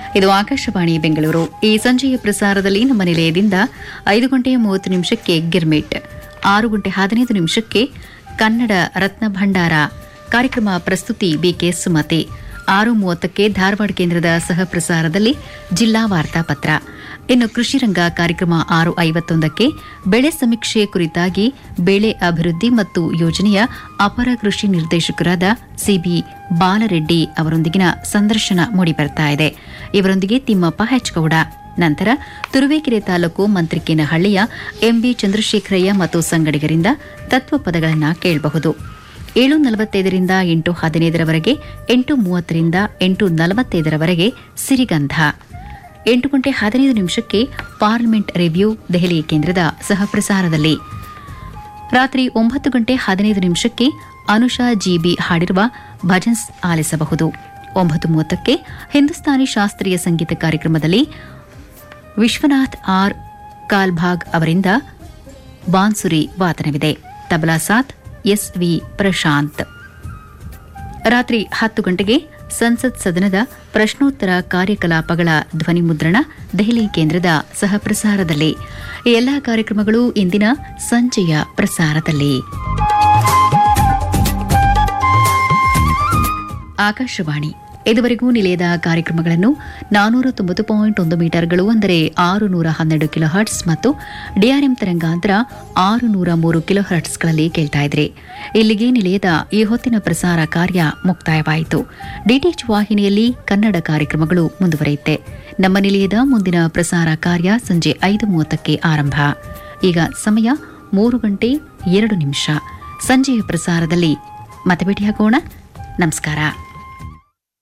ಇದು ಆಕಾಶವಾಣಿ ಬೆಂಗಳೂರು ಈ ಸಂಜೆಯ ಪ್ರಸಾರದಲ್ಲಿ ನಮ್ಮ ನಿಲಯದಿಂದ ಐದು ಗಂಟೆ ಮೂವತ್ತು ನಿಮಿಷಕ್ಕೆ ಗಿರ್ಮಿಟ್ ಆರು ಗಂಟೆ ಹದಿನೈದು ನಿಮಿಷಕ್ಕೆ ಕನ್ನಡ ರತ್ನ ಭಂಡಾರ ಕಾರ್ಯಕ್ರಮ ಪ್ರಸ್ತುತಿ ಬಿಕೆ ಸುಮತಿ ಆರು ಮೂವತ್ತಕ್ಕೆ ಧಾರವಾಡ ಕೇಂದ್ರದ ಸಹ ಪ್ರಸಾರದಲ್ಲಿ ಜಿಲ್ಲಾ ವಾರ್ತಾಪತ್ರ ಇನ್ನು ಕೃಷಿ ರಂಗ ಕಾರ್ಯಕ್ರಮ ಆರು ಐವತ್ತೊಂದಕ್ಕೆ ಬೆಳೆ ಸಮೀಕ್ಷೆ ಕುರಿತಾಗಿ ಬೆಳೆ ಅಭಿವೃದ್ಧಿ ಮತ್ತು ಯೋಜನೆಯ ಅಪರ ಕೃಷಿ ನಿರ್ದೇಶಕರಾದ ಸಿಬಿ ಬಾಲರೆಡ್ಡಿ ಅವರೊಂದಿಗಿನ ಸಂದರ್ಶನ ಮೂಡಿಬರ್ತಾ ಇದೆ ಇವರೊಂದಿಗೆ ತಿಮ್ಮಪ್ಪ ಹೆಚ್ಗೌಡ ನಂತರ ತುರುವೇಕೆರೆ ತಾಲೂಕು ಮಂತ್ರಿಕೇನಹಳ್ಳಿಯ ಎಂಬಿ ಚಂದ್ರಶೇಖರಯ್ಯ ಮತ್ತು ಸಂಗಡಿಗರಿಂದ ತತ್ವಪದಗಳನ್ನು ಕೇಳಬಹುದು ಏಳು ನಲವತ್ತೈದರಿಂದ ಎಂಟು ಹದಿನೈದರವರೆಗೆ ಎಂಟು ಮೂವತ್ತರಿಂದ ಎಂಟು ನಲವತ್ತೈದರವರೆಗೆ ಸಿರಿಗಂಧ ಎಂಟು ಗಂಟೆ ಹದಿನೈದು ನಿಮಿಷಕ್ಕೆ ಪಾರ್ಲಿಮೆಂಟ್ ರಿವ್ಯೂ ದೆಹಲಿ ಕೇಂದ್ರದ ಸಹ ಪ್ರಸಾರದಲ್ಲಿ ರಾತ್ರಿ ಒಂಬತ್ತು ಗಂಟೆ ಹದಿನೈದು ನಿಮಿಷಕ್ಕೆ ಅನುಷಾ ಜಿಬಿ ಹಾಡಿರುವ ಭಜನ್ಸ್ ಆಲಿಸಬಹುದು ಒಂಬತ್ತು ಮೂವತ್ತಕ್ಕೆ ಹಿಂದೂಸ್ತಾನಿ ಶಾಸ್ತ್ರೀಯ ಸಂಗೀತ ಕಾರ್ಯಕ್ರಮದಲ್ಲಿ ವಿಶ್ವನಾಥ್ ಆರ್ ಕಾಲ್ಭಾಗ್ ಅವರಿಂದ ಬಾನ್ಸುರಿ ವಾದನವಿದೆ ತಬಲಾ ಸಾತ್ ಎಸ್ವಿ ಪ್ರಶಾಂತ್ ರಾತ್ರಿ ಹತ್ತು ಗಂಟೆಗೆ ಸಂಸತ್ ಸದನದ ಪ್ರಶ್ನೋತ್ತರ ಕಾರ್ಯಕಲಾಪಗಳ ಧ್ವನಿ ಮುದ್ರಣ ದೆಹಲಿ ಕೇಂದ್ರದ ಸಹ ಪ್ರಸಾರದಲ್ಲಿ ಈ ಎಲ್ಲಾ ಕಾರ್ಯಕ್ರಮಗಳು ಇಂದಿನ ಸಂಜೆಯ ಪ್ರಸಾರದಲ್ಲಿ ಆಕಾಶವಾಣಿ ಇದುವರೆಗೂ ನಿಲಯದ ಕಾರ್ಯಕ್ರಮಗಳನ್ನು ನಾನೂರ ತೊಂಬತ್ತು ಪಾಯಿಂಟ್ ಒಂದು ಮೀಟರ್ಗಳು ಅಂದರೆ ಆರು ನೂರ ಹನ್ನೆರಡು ಕಿಲೋ ಹರ್ಟ್ಸ್ ಮತ್ತು ಡಿಆರ್ಎಂ ತರಂಗಾಂತರ ಆರು ನೂರ ಮೂರು ಕಿಲೋ ಹರ್ಟ್ಸ್ಗಳಲ್ಲಿ ಕೇಳ್ತಾ ಇದ್ರಿ ಇಲ್ಲಿಗೆ ನಿಲಯದ ಈ ಹೊತ್ತಿನ ಪ್ರಸಾರ ಕಾರ್ಯ ಮುಕ್ತಾಯವಾಯಿತು ಡಿಟಿಎಚ್ ವಾಹಿನಿಯಲ್ಲಿ ಕನ್ನಡ ಕಾರ್ಯಕ್ರಮಗಳು ಮುಂದುವರಿಯುತ್ತೆ ನಮ್ಮ ನಿಲಯದ ಮುಂದಿನ ಪ್ರಸಾರ ಕಾರ್ಯ ಸಂಜೆ ಐದು ಮೂವತ್ತಕ್ಕೆ ಆರಂಭ ಈಗ ಸಮಯ ಮೂರು ಗಂಟೆ ಎರಡು ನಿಮಿಷ ಸಂಜೆಯ ಪ್ರಸಾರದಲ್ಲಿ ಮತ್ತೆ ಭೇಟಿಯಾಗೋಣ ನಮಸ್ಕಾರ